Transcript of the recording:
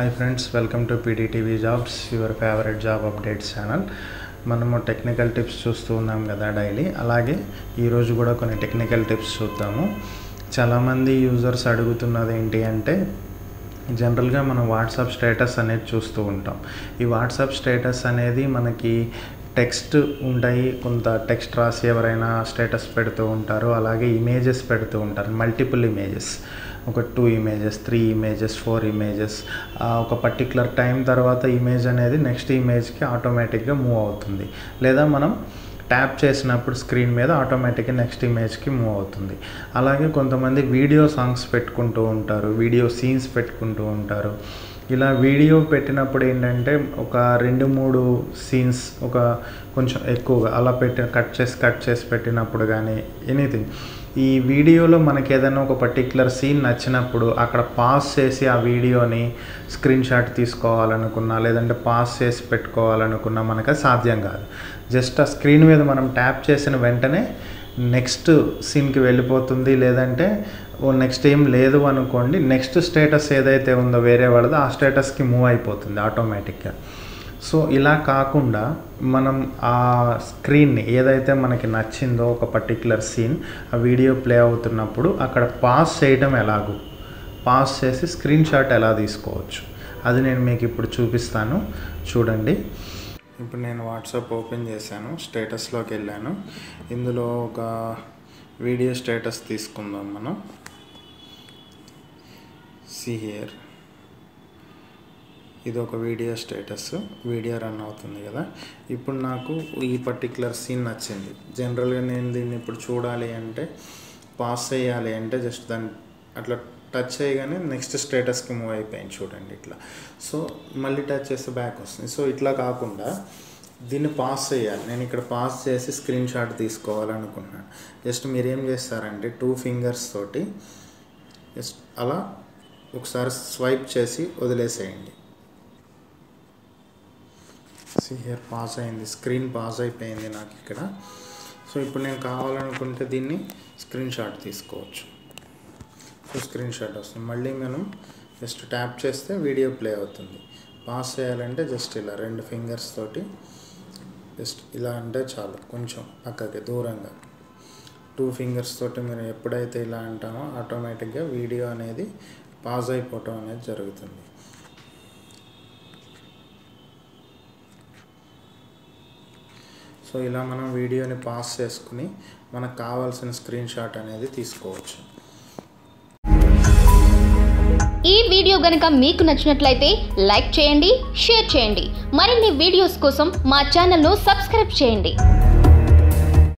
hi friends welcome to PDTV jobs your favourite job updates channel మనము technical tips చూస్తూ ఉన్నాం కదా daily అలాగే ఈరోజు కూడా కొన్ని టెక్నికల్ టిప్స్ చూద్దాము చాలామంది యూజర్స్ అడుగుతున్నది ఏంటి అంటే జనరల్గా మనం వాట్సాప్ స్టేటస్ అనేది చూస్తూ ఉంటాం ఈ వాట్సాప్ స్టేటస్ అనేది మనకి టెక్స్ట్ ఉంటాయి కొంత టెక్స్ట్ రాసి ఎవరైనా స్టేటస్ పెడుతూ ఉంటారు అలాగే ఇమేజెస్ పెడుతూ ఉంటారు మల్టిపుల్ ఇమేజెస్ ఒక two images three images four images ఒక పర్టికులర్ టైం తర్వాత ఇమేజ్ అనేది నెక్స్ట్ ఇమేజ్కి ఆటోమేటిక్గా మూవ్ అవుతుంది లేదా మనం ట్యాప్ చేసినప్పుడు స్క్రీన్ మీద ఆటోమేటిక్గా నెక్స్ట్ ఇమేజ్కి మూవ్ అవుతుంది అలాగే కొంతమంది వీడియో సాంగ్స్ పెట్టుకుంటూ ఉంటారు వీడియో సీన్స్ పెట్టుకుంటూ ఉంటారు ఇలా వీడియో పెట్టినప్పుడు ఏంటంటే ఒక రెండు మూడు సీన్స్ ఒక కొంచెం ఎక్కువగా అలా పెట్టి కట్ చేసి కట్ చేసి పెట్టినప్పుడు కానీ ఎనీథింగ్ ఈ వీడియోలో మనకి ఏదైనా ఒక పర్టికులర్ సీన్ నచ్చినప్పుడు అక్కడ పాస్ చేసి ఆ వీడియోని స్క్రీన్ షాట్ తీసుకోవాలనుకున్నా లేదంటే పాస్ చేసి పెట్టుకోవాలనుకున్నా మనకు సాధ్యం కాదు జస్ట్ ఆ స్క్రీన్ మీద మనం ట్యాప్ చేసిన వెంటనే నెక్స్ట్ సీన్కి వెళ్ళిపోతుంది లేదంటే ఓ నెక్స్ట్ ఏం లేదు అనుకోండి నెక్స్ట్ స్టేటస్ ఏదైతే ఉందో వేరే వాళ్ళదో ఆ స్టేటస్కి మూవ్ అయిపోతుంది ఆటోమేటిక్గా సో ఇలా కాకుండా మనం ఆ స్క్రీన్ని ఏదైతే మనకి నచ్చిందో ఒక పర్టికులర్ సీన్ ఆ వీడియో ప్లే అవుతున్నప్పుడు అక్కడ పాస్ చేయడం ఎలాగూ పాస్ చేసి స్క్రీన్ షాట్ ఎలా తీసుకోవచ్చు అది నేను మీకు ఇప్పుడు చూపిస్తాను చూడండి ఇప్పుడు నేను వాట్సాప్ ఓపెన్ చేశాను స్టేటస్లోకి వెళ్ళాను ఇందులో ఒక వీడియో స్టేటస్ తీసుకుందాం మనం సి హియర్ ఇది ఒక వీడియో స్టేటస్ వీడియో రన్ అవుతుంది కదా ఇప్పుడు నాకు ఈ పర్టికులర్ సీన్ నచ్చింది జనరల్గా నేను దీన్ని ఇప్పుడు చూడాలి అంటే పాస్ చేయాలి అంటే జస్ట్ దాన్ని అట్లా టచ్ చేయగానే నెక్స్ట్ స్టేటస్కి మూవ్ అయిపోయింది చూడండి ఇట్లా సో మళ్ళీ టచ్ చేస్తే బ్యాక్ వస్తుంది సో ఇట్లా కాకుండా దీన్ని పాస్ చేయాలి నేను ఇక్కడ పాస్ చేసి స్క్రీన్ షాట్ తీసుకోవాలనుకున్నాను జస్ట్ మీరు ఏం చేస్తారంటే టూ ఫింగర్స్ తోటి జస్ట్ అలా ఒకసారి స్వైప్ చేసి వదిలేసేయండి హియర్ పాస్ అయింది స్క్రీన్ పాస్ అయిపోయింది నాకు ఇక్కడ సో ఇప్పుడు నేను కావాలనుకుంటే దీన్ని స్క్రీన్ షాట్ తీసుకోవచ్చు సో స్క్రీన్ షాట్ వస్తుంది మళ్ళీ మనం జస్ట్ ట్యాప్ చేస్తే వీడియో ప్లే అవుతుంది పాస్ చేయాలంటే జస్ట్ ఇలా రెండు ఫింగర్స్ తోటి జస్ట్ ఇలా అంటే చాలు కొంచెం పక్కకి దూరంగా టూ ఫింగర్స్ తోటి మీరు ఎప్పుడైతే ఇలా అంటామో ఆటోమేటిక్గా వీడియో అనేది పాజ్ అయిపోవటం అనేది జరుగుతుంది సో ఇలా మనం వీడియోని పాస్ చేసుకుని మనకు కావాల్సిన స్క్రీన్ షాట్ అనేది తీసుకోవచ్చు ఈ వీడియో గనక మీకు నచ్చినట్లయితే లైక్ చేయండి షేర్ చేయండి మరిన్ని వీడియోస్ కోసం మా ఛానల్ను సబ్స్క్రైబ్ చేయండి